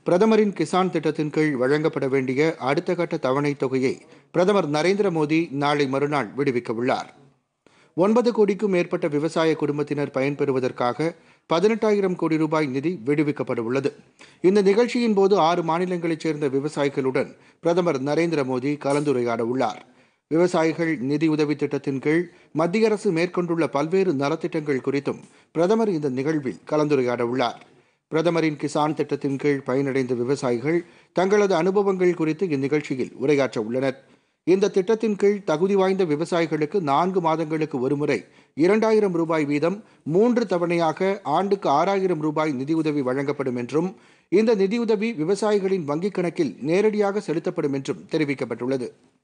பிரதமரின் கிசான் திட்டத்தின் கீழ் வழங்கப்பட வேண்டிய அடுத்த கட்ட தவணைத் தொகையை பிரதமர் நரேந்திர மோடி நாளை மறுநாள் விடுவிக்க உள்ளார் ஒன்பது கோடிக்கும் மேற்பட்ட விவசாய குடும்பத்தினர் பயன்பெறுவதற்காக பதினெட்டாயிரம் கோடி ரூபாய் நிதி விடுவிக்கப்பட உள்ளது இந்த நிகழ்ச்சியின் போது ஆறு மாநிலங்களைச் சேர்ந்த விவசாயிகளுடன் பிரதமர் நரேந்திர மோடி கலந்துரையாட உள்ளார் விவசாயிகள் நிதியுதவி திட்டத்தின் கீழ் மத்திய அரசு மேற்கொண்டுள்ள பல்வேறு நலத்திட்டங்கள் குறித்தும் பிரதமர் இந்த நிகழ்வில் கலந்துரையாட உள்ளார் பிரதமரின் கிசான் திட்டத்தின் கீழ் பயனடைந்த விவசாயிகள் தங்களது அனுபவங்கள் குறித்து இந்நிகழ்ச்சியில் உரையாற்ற உள்ளனர் இந்த திட்டத்தின் கீழ் தகுதி வாய்ந்த விவசாயிகளுக்கு நான்கு மாதங்களுக்கு ஒருமுறை இரண்டாயிரம் ரூபாய் வீதம் மூன்று தவணையாக ஆண்டுக்கு ஆறாயிரம் ரூபாய் நிதியுதவி வழங்கப்படும் என்றும் இந்த நிதியுதவி விவசாயிகளின் வங்கிக் கணக்கில் நேரடியாக செலுத்தப்படும் என்றும் தெரிவிக்கப்பட்டுள்ளது